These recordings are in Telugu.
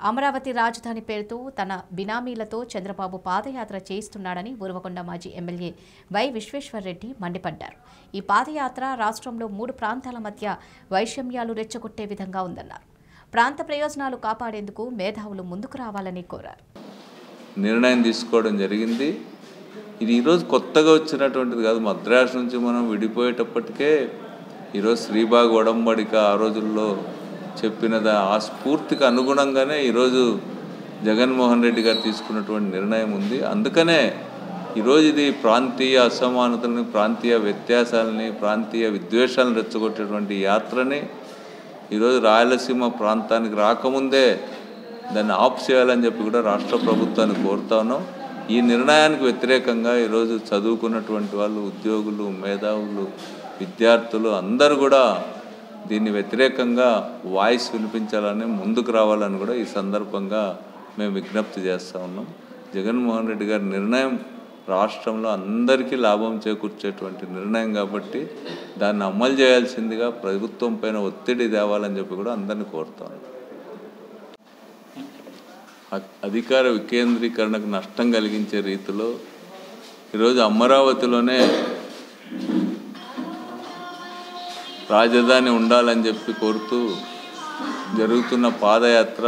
అమరావతి రాజధాని పేరుతో తన బినామీలతో చంద్రబాబు పాదయాత్ర చేయిస్తున్నాడని ఉరవకొండ మాజీ ఎమ్మెల్యే వై విశ్వేశ్వర్రెడ్డి మండిపడ్డారు ఈ పాదయాత్ర రాష్ట్రంలో మూడు ప్రాంతాల మధ్య వైషమ్యాలు రెచ్చగొట్టే విధంగా ఉందన్నారు ప్రాంత ప్రయోజనాలు కాపాడేందుకు మేధావులు ముందుకు రావాలని కోరారు నిర్ణయం తీసుకోవడం జరిగింది ఇది ఈరోజు కొత్తగా వచ్చినటువంటిది కాదు మద్రాసు నుంచి మనం విడిపోయేటప్పటికే ఈరోజు శ్రీబాగ్ ఒడంబడిక ఆ రోజుల్లో చెప్పినది ఆ స్ఫూర్తికి అనుగుణంగానే ఈరోజు జగన్మోహన్ రెడ్డి గారు తీసుకున్నటువంటి నిర్ణయం ఉంది అందుకనే ఈరోజు ఇది ప్రాంతీయ అసమానతల్ని ప్రాంతీయ వ్యత్యాసాలని ప్రాంతీయ విద్వేషాలను రెచ్చగొట్టేటువంటి యాత్రని ఈరోజు రాయలసీమ ప్రాంతానికి రాకముందే దాన్ని ఆఫ్ చేయాలని చెప్పి కూడా రాష్ట్ర ప్రభుత్వాన్ని కోరుతా ఉన్నాం ఈ నిర్ణయానికి వ్యతిరేకంగా ఈరోజు చదువుకున్నటువంటి వాళ్ళు ఉద్యోగులు మేధావులు విద్యార్థులు అందరూ కూడా దీన్ని వ్యతిరేకంగా వాయిస్ వినిపించాలని ముందుకు రావాలని కూడా ఈ సందర్భంగా మేము విజ్ఞప్తి చేస్తూ ఉన్నాం జగన్మోహన్ రెడ్డి గారి నిర్ణయం రాష్ట్రంలో అందరికీ లాభం చేకూర్చేటువంటి నిర్ణయం కాబట్టి దాన్ని అమలు చేయాల్సిందిగా ప్రభుత్వం పైన ఒత్తిడి తేవాలని చెప్పి కూడా అందరినీ కోరుతాను అ- అధికార వికేంద్రీకరణకు నష్టం కలిగించే రీతిలో ఈరోజు అమరావతిలోనే రాజధాని ఉండాలని చెప్పి కోరుతూ జరుగుతున్న పాదయాత్ర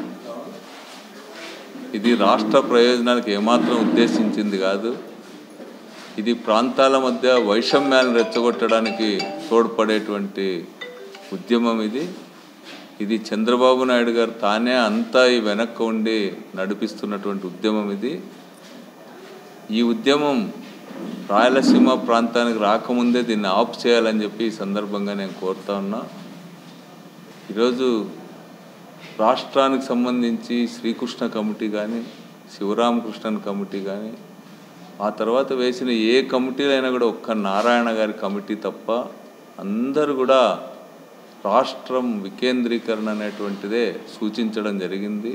ఇది రాష్ట్ర ప్రయోజనాలకు ఏమాత్రం ఉద్దేశించింది కాదు ఇది ప్రాంతాల మధ్య వైషమ్యాలను రెచ్చగొట్టడానికి తోడ్పడేటువంటి ఉద్యమం ఇది ఇది చంద్రబాబు నాయుడు గారు తానే అంతా ఈ వెనక్కి ఉండి నడిపిస్తున్నటువంటి ఉద్యమం ఇది ఈ ఉద్యమం రాయలసీమ ప్రాంతానికి రాకముందే దీన్ని ఆఫ్ చేయాలని చెప్పి ఈ సందర్భంగా నేను కోరుతా ఉన్నా ఈరోజు రాష్ట్రానికి సంబంధించి శ్రీకృష్ణ కమిటీ కానీ శివరామకృష్ణన్ కమిటీ కానీ ఆ తర్వాత వేసిన ఏ కమిటీలైనా కూడా ఒక్క నారాయణ గారి కమిటీ తప్ప అందరూ కూడా రాష్ట్రం వికేంద్రీకరణ అనేటువంటిదే సూచించడం జరిగింది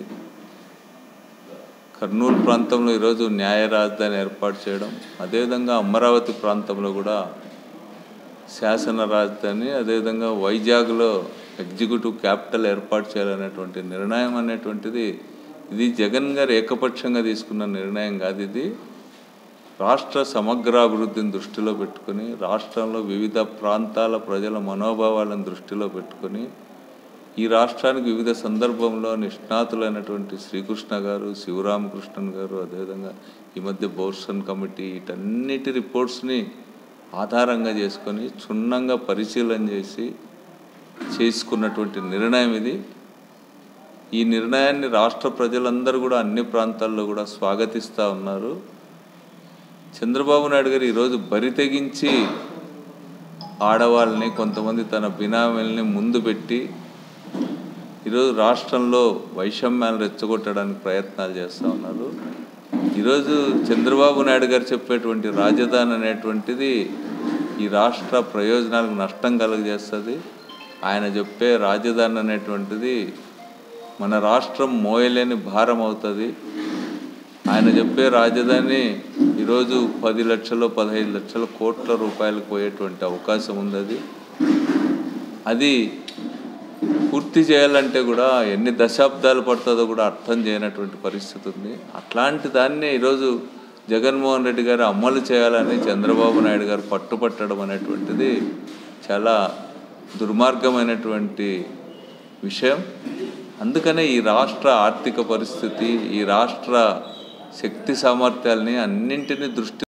కర్నూలు ప్రాంతంలో ఈరోజు న్యాయ రాజధాని ఏర్పాటు చేయడం అదేవిధంగా అమరావతి ప్రాంతంలో కూడా శాసన రాజధాని అదేవిధంగా వైజాగ్లో ఎగ్జిక్యూటివ్ క్యాపిటల్ ఏర్పాటు చేయాలనేటువంటి నిర్ణయం అనేటువంటిది ఇది జగన్ గారు ఏకపక్షంగా తీసుకున్న నిర్ణయం కాదు ఇది రాష్ట్ర సమగ్రాభివృద్ధిని దృష్టిలో పెట్టుకొని రాష్ట్రంలో వివిధ ప్రాంతాల ప్రజల మనోభావాలను దృష్టిలో పెట్టుకొని ఈ రాష్ట్రానికి వివిధ సందర్భంలో నిష్ణాతులైనటువంటి శ్రీకృష్ణ గారు శివరామకృష్ణన్ గారు అదేవిధంగా ఈ మధ్య బోర్సన్ కమిటీ వీటన్నిటి రిపోర్ట్స్ని ఆధారంగా చేసుకొని క్షుణ్ణంగా పరిశీలన చేసి చేసుకున్నటువంటి నిర్ణయం ఇది ఈ నిర్ణయాన్ని రాష్ట్ర ప్రజలందరూ కూడా అన్ని ప్రాంతాల్లో కూడా స్వాగతిస్తూ ఉన్నారు చంద్రబాబు నాయుడు గారు ఈరోజు బరి తెగించి ఆడవాళ్ళని కొంతమంది తన బినామీలని ముందు పెట్టి ఈరోజు రాష్ట్రంలో వైషమ్యాలను రెచ్చగొట్టడానికి ప్రయత్నాలు చేస్తూ ఉన్నారు ఈరోజు చంద్రబాబు నాయుడు గారు చెప్పేటువంటి రాజధాని అనేటువంటిది ఈ రాష్ట్ర ప్రయోజనాలకు నష్టం కలుగజేస్తుంది ఆయన చెప్పే రాజధాని అనేటువంటిది మన రాష్ట్రం మోయలేని భారం అవుతుంది ఆయన చెప్పే రాజధాని ఈరోజు పది లక్షలు పదహైదు లక్షల కోట్ల రూపాయలకు పోయేటువంటి అవకాశం ఉంది అది అది పూర్తి చేయాలంటే కూడా ఎన్ని దశాబ్దాలు పడుతుందో కూడా అర్థం చేయనటువంటి పరిస్థితి ఉంది అట్లాంటి దాన్ని ఈరోజు జగన్మోహన్ రెడ్డి గారు అమలు చేయాలని చంద్రబాబు నాయుడు గారు పట్టుపట్టడం అనేటువంటిది చాలా దుర్మార్గమైనటువంటి విషయం అందుకనే ఈ రాష్ట్ర ఆర్థిక పరిస్థితి ఈ రాష్ట్ర శక్తి సామర్థ్యాల్ని అన్నింటినీ దృష్టి